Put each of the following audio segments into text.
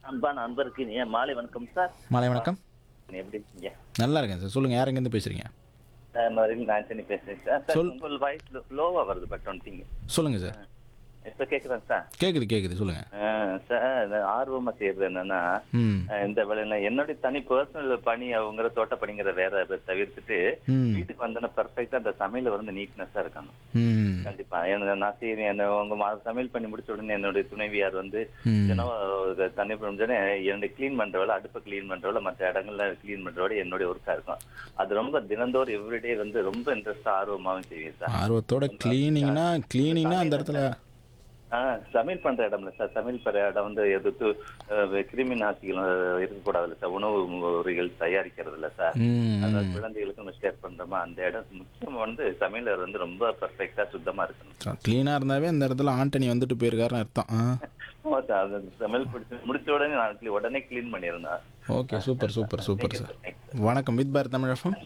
அன்பான அன்பருக்கு ஏன் மாலை வணக்கம் சார் மாலை வணக்கம் எப்படி இருக்கீங்க நல்லா இருக்கேன் சார் சொல்லுங்கள் யார் எங்கேருந்து பேசுகிறீங்க சார் மறுபடியும் ஆண்டனி பேசுறேன் சார் சார் சொல். உங்கள் வாய்ஸ் லோவா வருது பட் ஒன் திங் சொல்லுங்கள் சார் இப்ப கேக்குறேன் சார் கேட்குது கேட்குது சொல்லுங்கள் ஆ, சார் நான் ஆர்வமா செய்யறது என்னன்னா ம் அஹ், இந்த வேலையில என்னுடைய தனி பர்சனல் பணி அவங்கிற தோட்ட பணிங்கிற வேற இதை தவிர்த்துட்டு ம் வீட்டுக்கு வந்தோன்னா பெர்ஃபெக்டா அந்த சமையல வந்து நீட்னஸா இருக்கணும் ம் கண்டிப்பா எனக்கு நான் செய்யறேன் என்ன உங்க மா- சமையல் பண்ணி முடிச்ச உடனே என்னுடைய துணைவியார் வந்து ம் தினம் இதை தண்ணி முடிஞ்சோடனே என்னுடைய க்ளீன் பண்ற வேலை அடுப்பை க்ளீன் பண்ற வேலை மற்ற இடங்கள்ல க்ளீன் பண்ற வேலை என்னுடைய ஒர்க்கா இருக்கும் அது ரொம்ப தினந்தோறும் எவ்ரிடே வந்து ரொம்ப இன்ட்ரெஸ்டா ஆர்வமாவும் செய்வேன் சார் ஆர்வத்தோட க்ளீனிங்னா க்ளீனிங்னா அந்த இடத்துல ஆ சமையல் பண்ற இடம்ல சார் சமையல் பண்ற இடம் வந்து எதிர்த்து கிருமி நாசிகள் இருக்கக்கூடாதுல்ல சார் உணவு முறைகள் தயாரிக்கிறது இல்ல சார் ம் அதாவது குழந்தைகளுக்கு நம்ம ஷேர் பண்றோமா அந்த இடம் முக்கியம் வந்து சமையலர் வந்து ரொம்ப பெர்ஃபெக்டா சுத்தமா இருக்கணும் க்ளீனாக இருந்தாவே அந்த இடத்துல ஆண்டனி வந்துட்டு போயிருக்காருன்னு அர்த்தம் ஆ ஆமா சார் அது சமையல் பிடிச்சி முடிச்ச உடனே நான் clean- உடனே க்ளீன் பண்ணியிருந்தேன் okay super super super sir வணக்கம் வித் பார் தமிழ் எஃப்எம்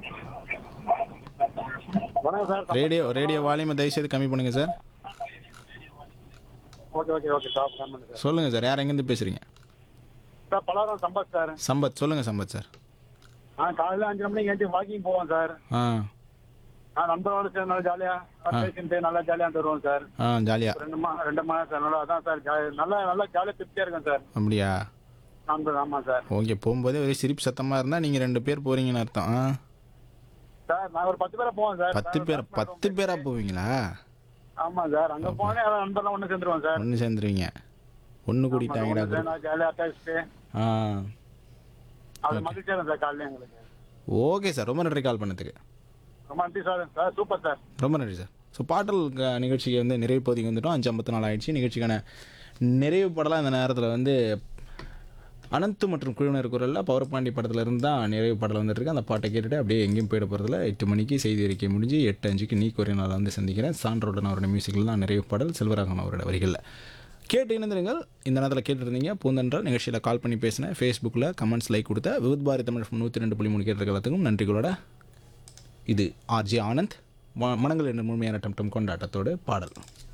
வணக்கம் சார் ரேடியோ ரேடியோ வால்யூமை தயவுசெய்து கம்மி பண்ணுங்கள் sir okay okay okay sir phone பண்ணுங்க சார் சொல்லுங்கள் சார் யார் எங்கேருந்து பேசுகிறீங்க சார் பலாரம் சம்பத் சார் சம்பத் சொல்லுங்கள் சம்பத் சார் ஆ காலையில் அஞ்சு மணிக்கு ஏஞ்சி வாக்கிங் போவோம் சார் ஆ நான் நண்பரோட சேர்ந்து நல்லா ஜாலியாக பேசிட்டு நல்லா ஜாலியாக வருவோம் சார் ஆ ஜாலியாக ரெண்டு மா ரெண்டு மாதம் சார் நல்லா அதான் சார் ஜா- நல்லா நல்லா ஜாலியாக திருப்தியாக இருக்கேன் சார் அப்படியா நண்பர் ஆமாம் சார் ஓகே போகும்போதே ஒரே சிரிப்பு சத்தமாக இருந்தால் நீங்கள் ரெண்டு பேர் போகிறீங்கன்னு அர்த்தம் ஆ சார் நான் ஒரு பத்து பேரை போவோம் சார் பத்து பேர் பத்து பேராக போவீங்களா ஆமாம் சார் அங்கே போனே எல்லாம் நண்பர்லாம் ஒன்று சேர்ந்துருவோம் சார் ஒன்று சேர்ந்துருவீங்க ஒன்று கூட்டிட்டாங்கடா குரு நான் ஜாலியாக அட்டாச்சிட்டு ஆ அது மகிழ்ச்சியாக இருக்கும் சார் காலையில் எங்களுக்கு ஓகே சார் ரொம்ப நன்றி கால் பண்ணதுக்கு ரொம்ப நன்றி சார் சார் சூப்பர் சார் ரொம்ப நன்றி சார் ஸோ பாடல் க- நிகழ்ச்சிக்கு வந்து நிறைவு பகுதிக்கு வந்துட்டோம் அஞ்சு ஐம்பத்தி நாலு ஆயிடுச்சு நிகழ்ச்சிக்கான நிறைவு பாடலாம் இந்த நேரத்தில் வந்து அனந்து மற்றும் குழுவினர் குரலில் பவர்பாண்டி படத்துல இருந்து தான் நிறைவு பாடல் வந்துட்டு இருக்கு அந்த பாட்டை கேட்டுட்டு அப்படியே எங்கேயும் போயிட போகிறதுல எட்டு மணிக்கு செய்தி அறிக்கை முடிஞ்சு எட்டு அஞ்சுக்கு நீ கோரிய நாள் வந்து சந்திக்கிறேன் சான்றோடன் அவரோட மியூசிக்கில் தான் நிறைவு பாடல் செல்வராகவன் அவரோட வரிகளில் கேட்டு இணைந்திருங்கள் இந்த நேரத்தில் கேட்டுருந்தீங்க பூந்தென்றால் நிகழ்ச்சியில் கால் பண்ணி பேசினேன் ஃபேஸ்புக்கில் கமெண்ட்ஸ் லைக் கொடுத்த விவித் பாரதி தமிழ் நூற்றி ரெண்டு புள்ளி மூணு கேட்டு எல்லாத்துக்கும் நன்றிகளோட இது ஆர்ஜே ஆனந்த் ம- மனங்கள் என்ற முழுமையான டம் டம் கொண்டாட்டத்தோடு பாடல்